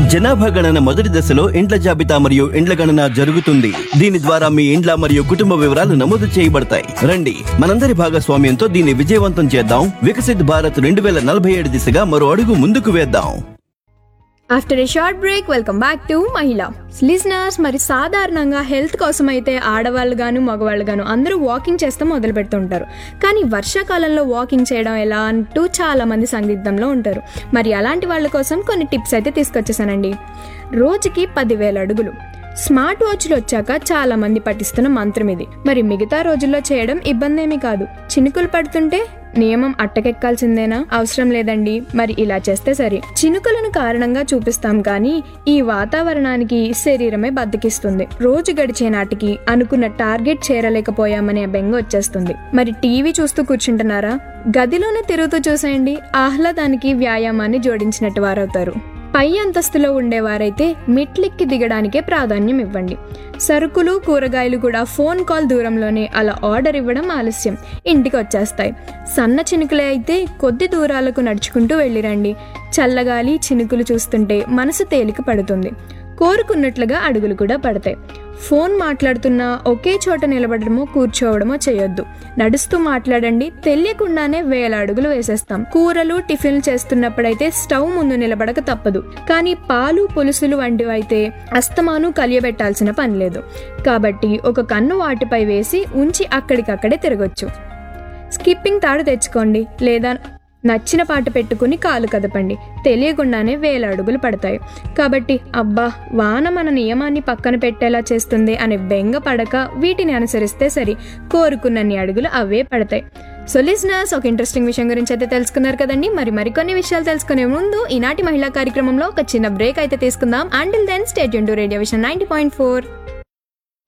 జనాభా గణన మొదటి దశలో ఇండ్ల జాబితా మరియు ఇండ్ల గణన జరుగుతుంది దీని ద్వారా మీ ఇండ్ల మరియు కుటుంబ వివరాలు నమోదు చేయబడతాయి రండి మనందరి భాగస్వామ్యంతో దీన్ని విజయవంతం చేద్దాం వికసిత్ భారత్ రెండు వేల నలభై ఏడు దిశగా మరో అడుగు ముందుకు వేద్దాం after a short break welcome back to మహిళ లిజనర్స్ మరి సాధారణంగా హెల్త్ కోసం అయితే ఆడవాళ్ళు గాను మగవాళ్ళు గాను అందరూ వాకింగ్ చేస్తే మొదలు పెడుతుంటారు కానీ వర్షాకాలంలో వాకింగ్ చేయడం ఎలా అంటూ చాలా మంది సందిగ్ధంలో ఉంటారు మరి అలాంటి వాళ్ళ కోసం కొన్ని టిప్స్ అయితే తీసుకొచ్చేసానండి రోజుకి పదివేల అడుగులు స్మార్ట్ వాచ్లు వచ్చాక చాలా మంది పఠిస్తున్న మంత్రం ఇది మరి మిగతా రోజుల్లో చేయడం ఇబ్బంది ఏమీ కాదు చినుకులు పడుతుంటే నియమం అట్టకెక్కాల్సిందేనా అవసరం లేదండి మరి ఇలా చేస్తే సరే చినుకులను కారణంగా చూపిస్తాం కానీ ఈ వాతావరణానికి శరీరమే బద్దకిస్తుంది రోజు గడిచే నాటికి అనుకున్న టార్గెట్ చేరలేకపోయామనే బెంగ వచ్చేస్తుంది మరి టీవీ చూస్తూ కూర్చుంటున్నారా గదిలోనే తిరుగుతూ చూసేయండి ఆహ్లాదానికి వ్యాయామాన్ని జోడించినట్టు వారవుతారు పై అంతస్తులో ఉండేవారైతే మెట్లెక్కి దిగడానికే ప్రాధాన్యం ఇవ్వండి సరుకులు కూరగాయలు కూడా ఫోన్ కాల్ దూరంలోనే అలా ఆర్డర్ ఇవ్వడం ఆలస్యం ఇంటికి వచ్చేస్తాయి సన్న చినుకులే అయితే కొద్ది దూరాలకు నడుచుకుంటూ వెళ్ళిరండి చల్లగాలి చినుకులు చూస్తుంటే మనసు తేలిక పడుతుంది కోరుకున్నట్లుగా అడుగులు కూడా పడతాయి ఫోన్ మాట్లాడుతున్నా ఒకే చోట నిలబడమో కూర్చోవడమో చేయొద్దు నడుస్తూ మాట్లాడండి తెలియకుండానే వేల అడుగులు వేసేస్తాం కూరలు టిఫిన్లు చేస్తున్నప్పుడైతే స్టవ్ ముందు నిలబడక తప్పదు కానీ పాలు పులుసులు వంటివి అయితే అస్తమాను కలియబెట్టాల్సిన పని లేదు కాబట్టి ఒక కన్ను వాటిపై వేసి ఉంచి అక్కడికక్కడే తిరగొచ్చు స్కిప్పింగ్ తాడు తెచ్చుకోండి లేదా నచ్చిన పాట పెట్టుకుని కాలు కదపండి తెలియకుండానే వేల అడుగులు పడతాయి కాబట్టి అబ్బా వాన మన నియమాన్ని పక్కన పెట్టేలా చేస్తుంది అనే బెంగ పడక వీటిని అనుసరిస్తే సరి కోరుకున్నన్ని అడుగులు అవే పడతాయి సో లిజనర్స్ ఒక ఇంట్రెస్టింగ్ విషయం గురించి అయితే తెలుసుకున్నారు కదండి మరి మరికొన్ని విషయాలు తెలుసుకునే ముందు ఈనాటి మహిళా కార్యక్రమంలో ఒక చిన్న బ్రేక్ అయితే తీసుకుందాం until then state to radio vision ninety point four